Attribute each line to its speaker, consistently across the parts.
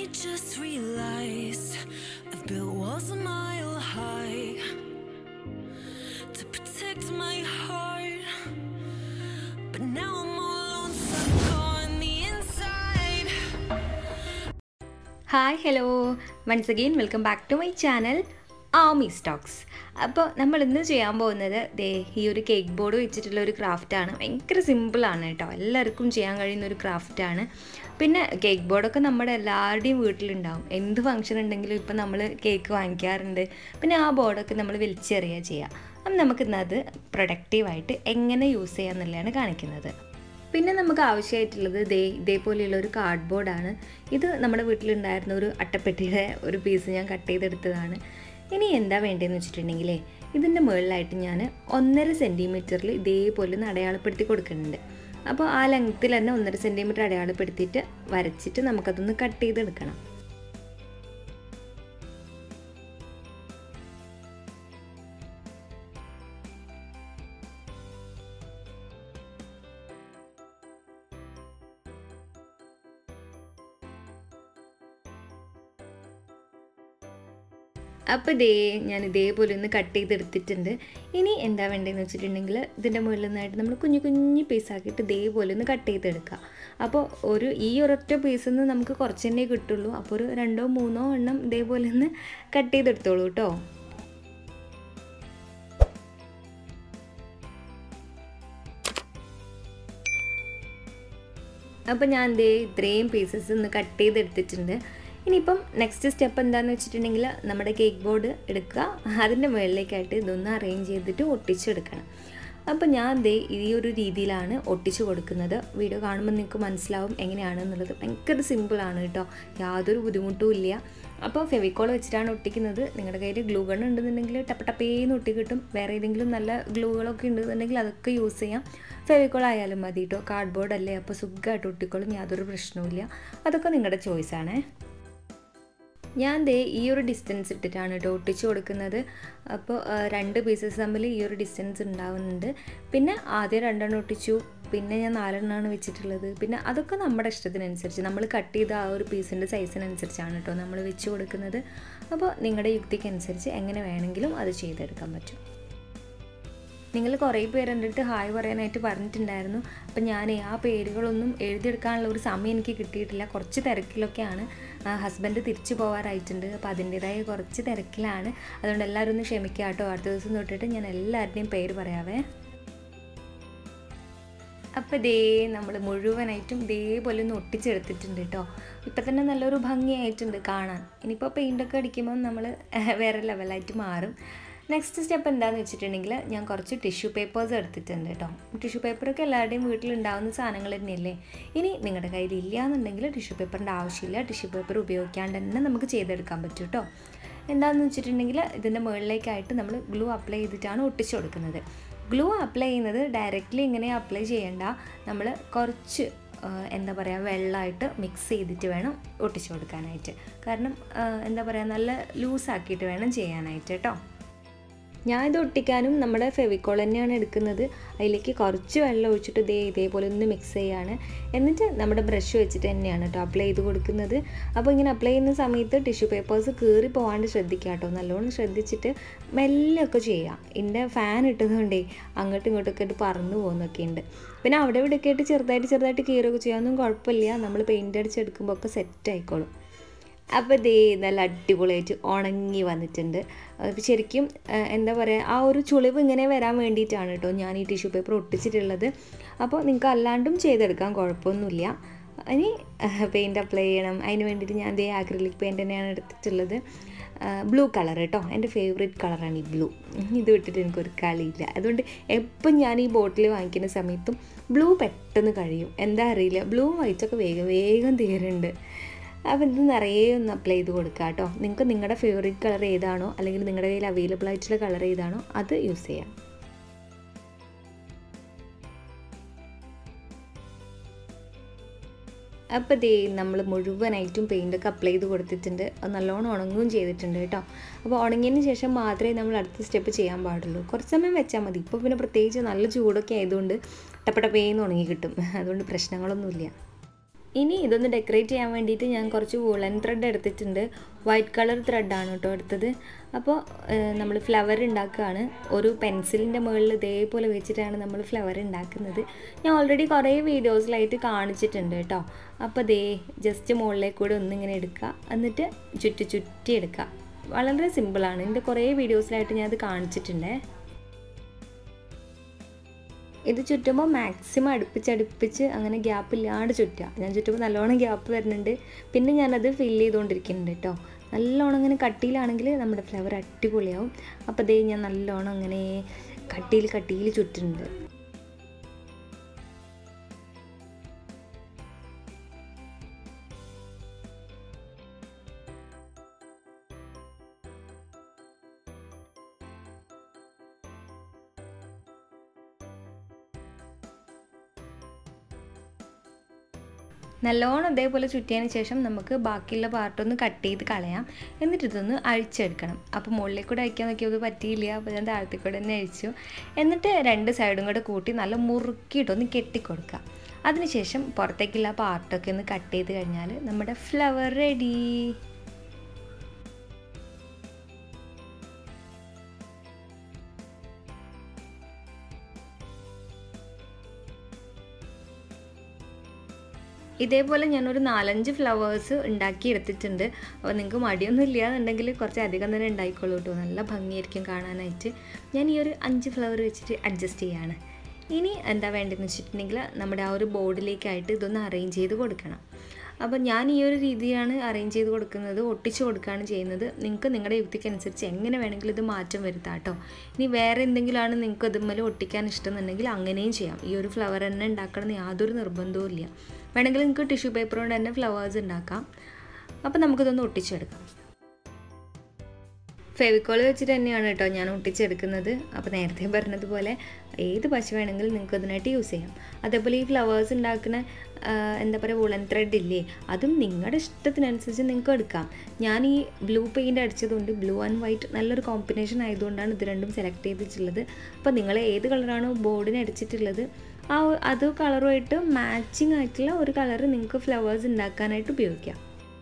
Speaker 1: just realized I've built walls a mile high to protect my heart. But now I'm all alone, stuck on the inside.
Speaker 2: Hi hello once again welcome back to my channel Aami stocks അപ്പോൾ നമ്മൾ ഇന്ന് ചെയ്യാൻ പോകുന്നത് ദേ ഈ ഒരു cake board വെച്ചിട്ടുള്ള ഒരു ക്രാഫ്റ്റാണ് ഭയങ്കര സിമ്പിളാണ് കേട്ടോ എല്ലാവർക്കും ചെയ്യാൻ കഴിയുന്ന ഒരു ക്രാഫ്റ്റാണ് പിന്നെ കേക്ക് ബോർഡൊക്കെ നമ്മുടെ എല്ലാവരുടെയും വീട്ടിലുണ്ടാവും എന്ത് ഫംഗ്ഷൻ ഉണ്ടെങ്കിലും ഇപ്പം നമ്മൾ കേക്ക് വാങ്ങിക്കാറുണ്ട് പിന്നെ ആ ബോർഡൊക്കെ നമ്മൾ വലിച്ചെറിയുക ചെയ്യുക അപ്പം നമുക്കിന്ന് അത് പ്രൊഡക്റ്റീവായിട്ട് എങ്ങനെ യൂസ് ചെയ്യാമെന്നുള്ളതാണ് കാണിക്കുന്നത് പിന്നെ നമുക്ക് ആവശ്യമായിട്ടുള്ളത് ദേ ഇതേപോലെയുള്ള ഒരു കാർഡ് ബോർഡാണ് ഇത് നമ്മുടെ വീട്ടിലുണ്ടായിരുന്ന ഒരു അട്ടപ്പെട്ടിയുടെ ഒരു പീസ് ഞാൻ കട്ട് ചെയ്തെടുത്തതാണ് ഇനി എന്താ വേണ്ടതെന്ന് വെച്ചിട്ടുണ്ടെങ്കിലേ ഇതിൻ്റെ മുകളിലായിട്ട് ഞാൻ ഒന്നര സെൻറ്റിമീറ്ററിൽ ഇതേപോലെ ഒന്ന് അടയാളപ്പെടുത്തി കൊടുക്കുന്നുണ്ട് അപ്പോൾ ആ ലെങ്ത്തിൽ തന്നെ ഒന്നര സെൻറ്റിമീറ്റർ അടയാളപ്പെടുത്തിയിട്ട് വരച്ചിട്ട് നമുക്കതൊന്ന് കട്ട് ചെയ്തെടുക്കണം അപ്പോൾ ഇതേ ഞാൻ ഇതേപോലെ ഒന്ന് കട്ട് ചെയ്തെടുത്തിട്ടുണ്ട് ഇനി എന്താ വേണ്ടതെന്ന് വെച്ചിട്ടുണ്ടെങ്കിൽ ഇതിൻ്റെ മുകളിൽ നിന്നായിട്ട് നമ്മൾ കുഞ്ഞു കുഞ്ഞു പീസാക്കിയിട്ട് ഇതേപോലെ ഒന്ന് കട്ട് ചെയ്തെടുക്കുക അപ്പോൾ ഒരു ഈ ഒരൊറ്റ പീസിൽ നിന്ന് നമുക്ക് കുറച്ച് തന്നെ കിട്ടുള്ളൂ അപ്പോൾ ഒരു രണ്ടോ മൂന്നോ എണ്ണം ഇതേപോലെ ഒന്ന് കട്ട് ചെയ്തെടുത്തോളൂ കേട്ടോ അപ്പോൾ ഞാൻ ദേ ഇത്രയും പീസസ് ഒന്ന് കട്ട് ചെയ്തെടുത്തിട്ടുണ്ട് ഇനിയിപ്പം നെക്സ്റ്റ് സ്റ്റെപ്പ് എന്താണെന്ന് വെച്ചിട്ടുണ്ടെങ്കിൽ നമ്മുടെ കേക്ക് ബോർഡ് എടുക്കുക അതിൻ്റെ മുകളിലേക്കായിട്ട് ഇതൊന്ന് അറേഞ്ച് ചെയ്തിട്ട് ഒട്ടിച്ചെടുക്കണം അപ്പോൾ ഞാൻ ദേ ഈ ഒരു രീതിയിലാണ് ഒട്ടിച്ചു കൊടുക്കുന്നത് വീഡിയോ കാണുമ്പോൾ നിങ്ങൾക്ക് മനസ്സിലാവും എങ്ങനെയാണെന്നുള്ളത് ഭയങ്കര സിമ്പിളാണ് കേട്ടോ യാതൊരു ബുദ്ധിമുട്ടും ഇല്ല അപ്പോൾ ഫെവിക്കോൾ വെച്ചിട്ടാണ് ഒട്ടിക്കുന്നത് നിങ്ങളുടെ കയ്യിൽ ഗ്ലൂ ഗൺ ഉണ്ടെന്നുണ്ടെങ്കിൽ ടപ്പ ടപ്പേന്ന് ഒട്ടി കിട്ടും വേറെ ഏതെങ്കിലും നല്ല ഗ്ലൂകളൊക്കെ ഉണ്ടെന്നുണ്ടെങ്കിൽ അതൊക്കെ യൂസ് ചെയ്യാം ഫെവിക്കോൾ ആയാലും മതി കേട്ടോ കാർഡ്ബോർഡ് അല്ലേ അപ്പോൾ സുഖമായിട്ട് ഒട്ടിക്കോളും യാതൊരു പ്രശ്നവുമില്ല അതൊക്കെ നിങ്ങളുടെ ചോയ്സാണേ ഞാൻ ദേ ഈ ഒരു ഡിസ്റ്റൻസ് ഇട്ടിട്ടാണ് കേട്ടോ ഒട്ടിച്ചു കൊടുക്കുന്നത് അപ്പോൾ രണ്ട് പീസസ് തമ്മിൽ ഈ ഒരു ഡിസ്റ്റൻസ് ഉണ്ടാവുന്നുണ്ട് പിന്നെ ആദ്യം രണ്ടെണ്ണം ഒട്ടിച്ചു പിന്നെ ഞാൻ നാലെണ്ണമാണ് വെച്ചിട്ടുള്ളത് പിന്നെ അതൊക്കെ നമ്മുടെ ഇഷ്ടത്തിനനുസരിച്ച് നമ്മൾ കട്ട് ചെയ്ത ആ ഒരു പീസിൻ്റെ സൈസിനനുസരിച്ചാണ് കേട്ടോ നമ്മൾ വെച്ച് കൊടുക്കുന്നത് അപ്പോൾ നിങ്ങളുടെ യുക്തിക്കനുസരിച്ച് എങ്ങനെ വേണമെങ്കിലും അത് ചെയ്തെടുക്കാൻ പറ്റും നിങ്ങൾ കുറേ പേര് എൻ്റെ അടുത്ത് ഹായ് പറയാനായിട്ട് പറഞ്ഞിട്ടുണ്ടായിരുന്നു അപ്പം ഞാൻ ആ പേരുകളൊന്നും എഴുതിയെടുക്കാനുള്ള ഒരു സമയം എനിക്ക് കിട്ടിയിട്ടില്ല കുറച്ച് തിരക്കിലൊക്കെയാണ് ഹസ്ബൻഡ് തിരിച്ചു പോകാറായിട്ടുണ്ട് അപ്പോൾ അതിൻ്റേതായ കുറച്ച് തിരക്കിലാണ് അതുകൊണ്ട് എല്ലാവരും ഒന്ന് ക്ഷമിക്കുക കേട്ടോ അടുത്ത ദിവസം തൊട്ടിട്ട് ഞാൻ എല്ലാവരുടെയും പേര് പറയാവേ അപ്പോൾ ഇതേ നമ്മൾ മുഴുവനായിട്ടും ഇതേപോലെ ഒന്ന് ഒട്ടിച്ചെടുത്തിട്ടുണ്ട് കേട്ടോ ഇപ്പം തന്നെ നല്ലൊരു ഭംഗിയായിട്ടുണ്ട് കാണാൻ ഇനിയിപ്പോൾ പെയിൻ്റൊക്കെ അടിക്കുമ്പോൾ നമ്മൾ വേറെ ലെവലായിട്ട് മാറും നെക്സ്റ്റ് സ്റ്റെപ്പ് എന്താണെന്ന് വെച്ചിട്ടുണ്ടെങ്കിൽ ഞാൻ കുറച്ച് ടിഷ്യൂ പേപ്പേഴ്സ് എടുത്തിട്ടുണ്ട് കേട്ടോ ടിഷ്യൂ പേപ്പറൊക്കെ എല്ലാവരുടെയും വീട്ടിലുണ്ടാവുന്ന സാധനങ്ങൾ തന്നെയല്ലേ ഇനി നിങ്ങളുടെ കയ്യിൽ ഇല്ല എന്നുണ്ടെങ്കിൽ ടിഷ്യൂ പേപ്പറിൻ്റെ ആവശ്യമില്ല ടിഷ്യൂ പേപ്പർ ഉപയോഗിക്കാണ്ട് തന്നെ നമുക്ക് ചെയ്തെടുക്കാൻ പറ്റും കേട്ടോ എന്താണെന്ന് വെച്ചിട്ടുണ്ടെങ്കിൽ ഇതിൻ്റെ മുകളിലേക്കായിട്ട് നമ്മൾ ഗ്ലൂ അപ്ലൈ ചെയ്തിട്ടാണ് ഒട്ടിച്ചു കൊടുക്കുന്നത് ഗ്ലൂ അപ്ലൈ ചെയ്യുന്നത് ഡയറക്റ്റ്ലി ഇങ്ങനെ അപ്ലൈ ചെയ്യേണ്ട നമ്മൾ കുറച്ച് എന്താ പറയുക വെള്ളമായിട്ട് മിക്സ് ചെയ്തിട്ട് വേണം ഒട്ടിച്ചു കൊടുക്കാനായിട്ട് കാരണം എന്താ പറയുക നല്ല ലൂസാക്കിയിട്ട് വേണം ചെയ്യാനായിട്ട് കേട്ടോ ഞാൻ ഇത് ഒട്ടിക്കാനും നമ്മുടെ ഫെവിക്കോൾ തന്നെയാണ് എടുക്കുന്നത് അതിലേക്ക് കുറച്ച് വെള്ളം ഒഴിച്ചിട്ട് ഇതേ ഇതേപോലെ ഒന്ന് മിക്സ് ചെയ്യാണ് എന്നിട്ട് നമ്മുടെ ബ്രഷ് വെച്ചിട്ട് തന്നെയാണ് കേട്ടോ അപ്ലൈ ചെയ്ത് കൊടുക്കുന്നത് അപ്പോൾ ഇങ്ങനെ അപ്ലൈ ചെയ്യുന്ന സമയത്ത് ടിഷ്യൂ പേപ്പേഴ്സ് കീറി പോകാണ്ട് ശ്രദ്ധിക്കുക കേട്ടോ നല്ലോണം ശ്രദ്ധിച്ചിട്ട് മെല്ലെ ഒക്കെ ചെയ്യാം എൻ്റെ ഫാൻ ഇട്ടതുകൊണ്ടേ അങ്ങോട്ടും ഇങ്ങോട്ടൊക്കെ ആയിട്ട് പറന്നു പോകുന്നൊക്കെ ഉണ്ട് പിന്നെ അവിടെ ഇവിടെയൊക്കെ ആയിട്ട് ചെറുതായിട്ട് ചെറുതായിട്ട് കീറൊക്കെ ചെയ്യാനൊന്നും കുഴപ്പമില്ല നമ്മൾ പെയിൻ്റ് അടിച്ചെടുക്കുമ്പോൾ ഒക്കെ സെറ്റ് ആയിക്കോളും അപ്പോൾ ഇതേ നല്ല അടിപൊളിയായിട്ട് ഉണങ്ങി വന്നിട്ടുണ്ട് അപ്പോൾ ശരിക്കും എന്താ പറയുക ആ ഒരു ചുളിവ് ഇങ്ങനെ വരാൻ വേണ്ടിയിട്ടാണ് കേട്ടോ ഞാൻ ഈ ടിഷ്യൂ പേപ്പർ ഒട്ടിച്ചിട്ടുള്ളത് അപ്പോൾ നിങ്ങൾക്ക് അല്ലാണ്ടും ചെയ്തെടുക്കാൻ കുഴപ്പമൊന്നുമില്ല ഇനി പെയിൻറ്റ് അപ്ലൈ ചെയ്യണം അതിന് വേണ്ടിയിട്ട് ഞാൻ ദേ ആക്രിലിക് പെയിൻറ്റ് തന്നെയാണ് എടുത്തിട്ടുള്ളത് ബ്ലൂ കളർ കേട്ടോ എൻ്റെ ഫേവറേറ്റ് കളറാണ് ഈ ബ്ലൂ ഇത് വിട്ടിട്ട് എനിക്കൊരു കളിയില്ല അതുകൊണ്ട് എപ്പം ഞാൻ ഈ ബോട്ടിൽ വാങ്ങിക്കുന്ന സമയത്തും ബ്ലൂ പെട്ടെന്ന് കഴിയും എന്താ അറിയില്ല ബ്ലൂ വൈറ്റൊക്കെ വേഗം വേഗം തീരുന്നുണ്ട് അപ്പോൾ ഇത് നിറയെ ഒന്ന് അപ്ലൈ ചെയ്ത് കൊടുക്കുക കേട്ടോ നിങ്ങൾക്ക് നിങ്ങളുടെ ഫേവറേറ്റ് കളർ ഏതാണോ അല്ലെങ്കിൽ നിങ്ങളുടെ കയ്യിൽ അവൈലബിൾ ആയിട്ടുള്ള കളർ ഏതാണോ അത് യൂസ് ചെയ്യാം അപ്പോൾ ദേ നമ്മൾ മുഴുവനായിട്ടും പെയിൻ്റൊക്കെ അപ്ലൈ ചെയ്ത് കൊടുത്തിട്ടുണ്ട് അത് നല്ലോണം ഉണങ്ങുകയും ചെയ്തിട്ടുണ്ട് കേട്ടോ അപ്പോൾ ഉണങ്ങിയതിന് ശേഷം മാത്രമേ നമ്മൾ അടുത്ത സ്റ്റെപ്പ് ചെയ്യാൻ പാടുള്ളൂ കുറച്ച് സമയം വെച്ചാൽ മതി ഇപ്പോൾ പിന്നെ പ്രത്യേകിച്ച് നല്ല ചൂടൊക്കെ ആയതുകൊണ്ട് ടപ്പടപ്പേന്ന് ഉണങ്ങി കിട്ടും അതുകൊണ്ട് പ്രശ്നങ്ങളൊന്നുമില്ല ഇനി ഇതൊന്ന് ഡെക്കറേറ്റ് ചെയ്യാൻ വേണ്ടിയിട്ട് ഞാൻ കുറച്ച് വൂളൻ ത്രെഡ് എടുത്തിട്ടുണ്ട് വൈറ്റ് കളർ ത്രെഡാണ് കേട്ടോ എടുത്തത് അപ്പോൾ നമ്മൾ ഫ്ലവർ ഉണ്ടാക്കുകയാണ് ഒരു പെൻസിലിൻ്റെ മുകളിൽ ഇതേപോലെ വെച്ചിട്ടാണ് നമ്മൾ ഫ്ലവർ ഉണ്ടാക്കുന്നത് ഞാൻ ഓൾറെഡി കുറേ വീഡിയോസിലായിട്ട് കാണിച്ചിട്ടുണ്ട് കേട്ടോ അപ്പോൾ ദേ ജസ്റ്റ് മുകളിലേക്ക് കൂടെ ഒന്നിങ്ങനെ എടുക്കുക എന്നിട്ട് ചുറ്റി ചുറ്റി എടുക്കുക വളരെ സിമ്പിളാണ് എൻ്റെ കുറേ വീഡിയോസിലായിട്ട് ഞാൻ അത് കാണിച്ചിട്ടുണ്ടേ ഇത് ചുറ്റുമ്പോൾ മാക്സിമം അടുപ്പിച്ചടുപ്പിച്ച് അങ്ങനെ ഗ്യാപ്പ് ഇല്ലാണ്ട് ചുറ്റുക ഞാൻ ചുറ്റുമ്പോൾ നല്ലോണം ഗ്യാപ്പ് വരുന്നുണ്ട് പിന്നെ ഞാനത് ഫില്ല് ചെയ്തുകൊണ്ടിരിക്കുന്നുണ്ട് കേട്ടോ നല്ലോണം ഇങ്ങനെ കട്ടിയിലാണെങ്കിൽ നമ്മുടെ ഫ്ലവർ അടിപൊളിയാവും അപ്പോൾ ദേ ഞാൻ നല്ലോണം അങ്ങനെ കട്ടിയിൽ കട്ടിയിൽ ചുറ്റുന്നുണ്ട് നല്ലോണം ഇതേപോലെ ചുറ്റിയതിന് ശേഷം നമുക്ക് ബാക്കിയുള്ള പാർട്ടൊന്ന് കട്ട് ചെയ്ത് കളയാം എന്നിട്ട് ഇതൊന്ന് അഴിച്ചെടുക്കണം അപ്പോൾ മുകളിലേക്ക് കൂടെ അഴിക്കാൻ നോക്കിയത് പറ്റിയില്ല അപ്പോൾ ഞാൻ താഴത്തേക്ക് കൂടെ തന്നെ അഴിച്ചു എന്നിട്ട് രണ്ട് സൈഡും കൂടെ കൂട്ടി നല്ല മുറുക്കിയിട്ടൊന്ന് കെട്ടിക്കൊടുക്കുക അതിനുശേഷം പുറത്തേക്കുള്ള പാർട്ടൊക്കെ ഒന്ന് കട്ട് ചെയ്ത് കഴിഞ്ഞാൽ നമ്മുടെ ഫ്ലവർ റെഡി ഇതേപോലെ ഞാനൊരു നാലഞ്ച് ഫ്ലവേഴ്സ് ഉണ്ടാക്കി എടുത്തിട്ടുണ്ട് അപ്പോൾ നിങ്ങൾക്ക് മടിയൊന്നും ഇല്ല എന്നുണ്ടെങ്കിൽ കുറച്ച് അധികം തന്നെ ഉണ്ടായിക്കോളൂ കേട്ടോ നല്ല ഭംഗിയായിരിക്കും കാണാനായിട്ട് ഞാൻ ഈ ഒരു അഞ്ച് ഫ്ലവർ വെച്ചിട്ട് അഡ്ജസ്റ്റ് ചെയ്യാണ് ഇനി എന്താ വേണ്ടതെന്ന് വെച്ചിട്ടുണ്ടെങ്കിൽ നമ്മുടെ ആ ഒരു ബോർഡിലേക്കായിട്ട് ഇതൊന്ന് അറേഞ്ച് ചെയ്ത് കൊടുക്കണം അപ്പോൾ ഞാൻ ഈ ഒരു രീതിയാണ് അറേഞ്ച് ചെയ്ത് കൊടുക്കുന്നത് ഒട്ടിച്ച് കൊടുക്കുകയാണ് ചെയ്യുന്നത് നിങ്ങൾക്ക് നിങ്ങളുടെ യുക്തിക്കനുസരിച്ച് എങ്ങനെ വേണമെങ്കിലും ഇത് മാറ്റം വരുത്താം കേട്ടോ ഇനി വേറെ എന്തെങ്കിലുമാണ് നിങ്ങൾക്ക് ഇതുമ്മൽ ഒട്ടിക്കാൻ ഇഷ്ടമെന്നുണ്ടെങ്കിൽ അങ്ങനെയും ചെയ്യാം ഈ ഒരു ഫ്ലവർ തന്നെ ഉണ്ടാക്കണം എന്ന് യാതൊരു നിർബന്ധവും ഇല്ല വേണമെങ്കിൽ നിങ്ങൾക്ക് ടിഷ്യൂ പേപ്പർ കൊണ്ട് തന്നെ ഫ്ലവേഴ്സ് ഉണ്ടാക്കാം അപ്പോൾ നമുക്കിതൊന്ന് ഒട്ടിച്ചെടുക്കാം ഫെവിക്കോൾ വെച്ചിട്ട് തന്നെയാണ് കേട്ടോ ഞാൻ ഒട്ടിച്ചെടുക്കുന്നത് അപ്പോൾ നേരത്തെ പറഞ്ഞതുപോലെ ഏത് പശ വേണമെങ്കിലും നിങ്ങൾക്ക് അതിനായിട്ട് യൂസ് ചെയ്യാം അതേപോലെ ഈ ഫ്ലവേഴ്സ് ഉണ്ടാക്കുന്ന എന്താ പറയുക വുളൻ ത്രെഡ് ഇല്ലേ അതും നിങ്ങളുടെ ഇഷ്ടത്തിനനുസരിച്ച് നിങ്ങൾക്ക് എടുക്കാം ഞാൻ ഈ ബ്ലൂ പെയിൻ്റ് അടിച്ചതുകൊണ്ട് ബ്ലൂ ആൻഡ് വൈറ്റ് നല്ലൊരു കോമ്പിനേഷൻ ആയതുകൊണ്ടാണ് ഇത് രണ്ടും സെലക്ട് ചെയ്തിട്ടുള്ളത് അപ്പോൾ നിങ്ങൾ ഏത് കളറാണോ ബോർഡിന് അടിച്ചിട്ടുള്ളത് ആ അത് കളറുമായിട്ട് മാച്ചിങ് ആയിട്ടുള്ള ഒരു കളർ നിങ്ങൾക്ക് ഫ്ലവേഴ്സ് ഉണ്ടാക്കാനായിട്ട് ഉപയോഗിക്കാം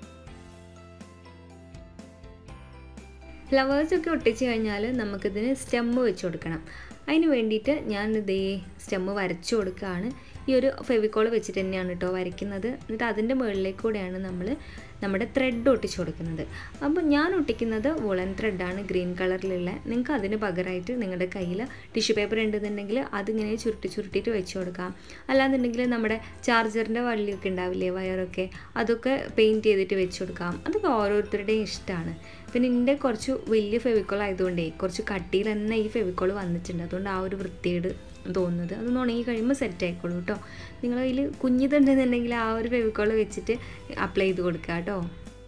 Speaker 2: ഫ്ലവേഴ്സൊക്കെ ഒട്ടിച്ച് കഴിഞ്ഞാൽ നമുക്കിതിന് സ്റ്റെമ്മ് വെച്ച് കൊടുക്കണം അതിന് വേണ്ടിയിട്ട് ഞാൻ ഇതേ സ്റ്റെമ്മ് വരച്ചു കൊടുക്കുകയാണ് ഈ ഒരു ഫെവിക്കോൾ വെച്ചിട്ട് തന്നെയാണ് കേട്ടോ വരയ്ക്കുന്നത് എന്നിട്ട് അതിൻ്റെ മുകളിലേക്ക് കൂടെയാണ് നമ്മൾ നമ്മുടെ ത്രെഡ് ഒട്ടിച്ച് കൊടുക്കുന്നത് അപ്പോൾ ഞാൻ ഒട്ടിക്കുന്നത് വുളൻ ത്രെഡാണ് ഗ്രീൻ കളറിലുള്ള നിങ്ങൾക്ക് അതിന് പകരമായിട്ട് നിങ്ങളുടെ കയ്യിൽ ടിഷ്യൂ പേപ്പർ ഉണ്ടെന്നുണ്ടെങ്കിൽ അതിങ്ങനെ ചുരുട്ടി ചുരുട്ടിയിട്ട് വെച്ച് കൊടുക്കാം അല്ലാന്നുണ്ടെങ്കിൽ നമ്മുടെ ചാർജറിൻ്റെ വള്ളിയൊക്കെ ഉണ്ടാവില്ലേ വയറൊക്കെ അതൊക്കെ പെയിൻറ്റ് ചെയ്തിട്ട് വെച്ച് കൊടുക്കാം അതൊക്കെ ഓരോരുത്തരുടെയും ഇഷ്ടമാണ് പിന്നെ എൻ്റെ കുറച്ച് വലിയ ഫെവിക്കോൾ ആയതുകൊണ്ടേ കുറച്ച് കട്ടിയിൽ തന്നെ ഈ ഫെവിക്കോൾ വന്നിട്ടുണ്ട് അതുകൊണ്ട് ആ ഒരു വൃത്തിയേട് തോന്നുന്നത് അതൊന്ന് ഉണങ്ങി കഴിയുമ്പോൾ സെറ്റ് ആയിക്കോളൂ കേട്ടോ നിങ്ങൾ അതിൽ കുഞ്ഞിതുണ്ടെന്നുണ്ടെങ്കിൽ ആ ഒരു ഫെവിക്കോൾ വെച്ചിട്ട് അപ്ലൈ ചെയ്ത് കൊടുക്കുക കേട്ടോ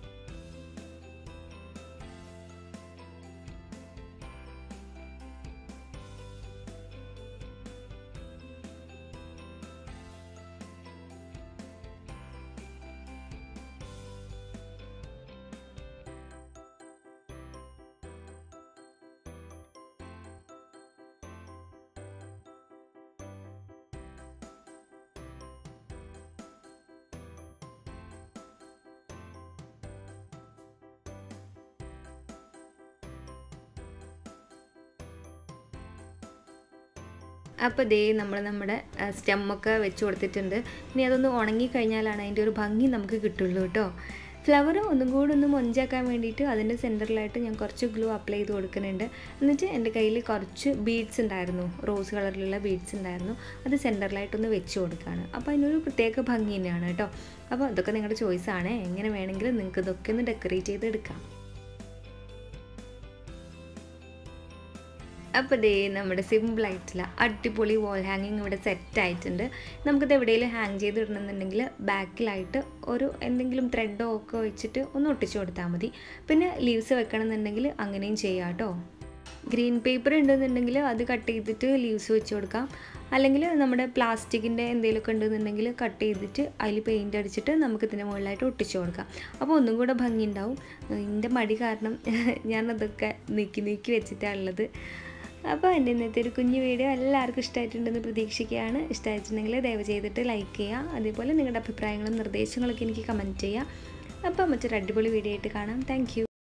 Speaker 2: അപ്പോൾ ദേ നമ്മൾ നമ്മുടെ സ്റ്റെമ്മൊക്കെ വെച്ച് കൊടുത്തിട്ടുണ്ട് ഇനി അതൊന്ന് ഉണങ്ങി കഴിഞ്ഞാലാണ് അതിൻ്റെ ഒരു ഭംഗി നമുക്ക് കിട്ടുള്ളൂ കേട്ടോ ഫ്ലവർ ഒന്നും കൂടി ഒന്ന് മൊഞ്ചാക്കാൻ വേണ്ടിയിട്ട് അതിൻ്റെ സെൻറ്ററിലായിട്ട് ഞാൻ കുറച്ച് ഗ്ലൂ അപ്ലൈ ചെയ്ത് കൊടുക്കുന്നുണ്ട് എന്നിട്ട് എൻ്റെ കയ്യിൽ കുറച്ച് ബീഡ്സ് ഉണ്ടായിരുന്നു റോസ് കളറിലുള്ള ബീഡ്സ് ഉണ്ടായിരുന്നു അത് സെൻറ്ററിലായിട്ടൊന്ന് വെച്ച് കൊടുക്കുകയാണ് അപ്പോൾ അതിനൊരു പ്രത്യേക ഭംഗി തന്നെയാണ് കേട്ടോ അപ്പോൾ അതൊക്കെ നിങ്ങളുടെ ചോയ്സാണ് എങ്ങനെ വേണമെങ്കിലും നിങ്ങൾക്ക് ഇതൊക്കെ ഒന്ന് ഡെക്കറേറ്റ് ചെയ്ത് എടുക്കാം അപ്പോൾ ദേ നമ്മുടെ സിമ്പിളായിട്ടുള്ള അടിപൊളി വാൾ ഹാങ്ങിങ് ഇവിടെ സെറ്റ് ആയിട്ടുണ്ട് നമുക്കിത് എവിടെയെങ്കിലും ഹാങ് ചെയ്ത് ഇടണമെന്നുണ്ടെങ്കിൽ ബാക്കിലായിട്ട് ഒരു എന്തെങ്കിലും ത്രെഡോ ഒക്കെ വെച്ചിട്ട് ഒന്ന് ഒട്ടിച്ചു കൊടുത്താൽ മതി പിന്നെ ലീവ്സ് വെക്കണമെന്നുണ്ടെങ്കിൽ അങ്ങനെയും ചെയ്യാം കേട്ടോ ഗ്രീൻ പേപ്പർ ഉണ്ടെന്നുണ്ടെങ്കിൽ അത് കട്ട് ചെയ്തിട്ട് ലീവ്സ് വെച്ച് കൊടുക്കാം അല്ലെങ്കിൽ നമ്മുടെ പ്ലാസ്റ്റിക്കിൻ്റെ എന്തെങ്കിലുമൊക്കെ ഉണ്ടെന്നുണ്ടെങ്കിൽ കട്ട് ചെയ്തിട്ട് അതിൽ പെയിൻ്റ് അടിച്ചിട്ട് നമുക്ക് ഇതിൻ്റെ മുകളിലായിട്ട് ഒട്ടിച്ചു കൊടുക്കാം അപ്പോൾ ഒന്നും കൂടെ ഭംഗി ഉണ്ടാവും എൻ്റെ മടി കാരണം ഞാനതൊക്കെ നീക്കി നീക്കി വെച്ചിട്ടാണുള്ളത് അപ്പോൾ എൻ്റെ ഇന്നത്തെ ഒരു കുഞ്ഞു വീഡിയോ എല്ലാവർക്കും ഇഷ്ടമായിട്ടുണ്ടെന്ന് പ്രതീക്ഷിക്കുകയാണ് ഇഷ്ടമായിട്ടുണ്ടെങ്കിൽ ദയവ് ചെയ്തിട്ട് ലൈക്ക് ചെയ്യുക അതേപോലെ നിങ്ങളുടെ അഭിപ്രായങ്ങളും നിർദ്ദേശങ്ങളൊക്കെ എനിക്ക് കമൻറ്റ് ചെയ്യുക അപ്പോൾ മറ്റൊരു അടിപൊളി വീഡിയോ ആയിട്ട് കാണാം താങ്ക്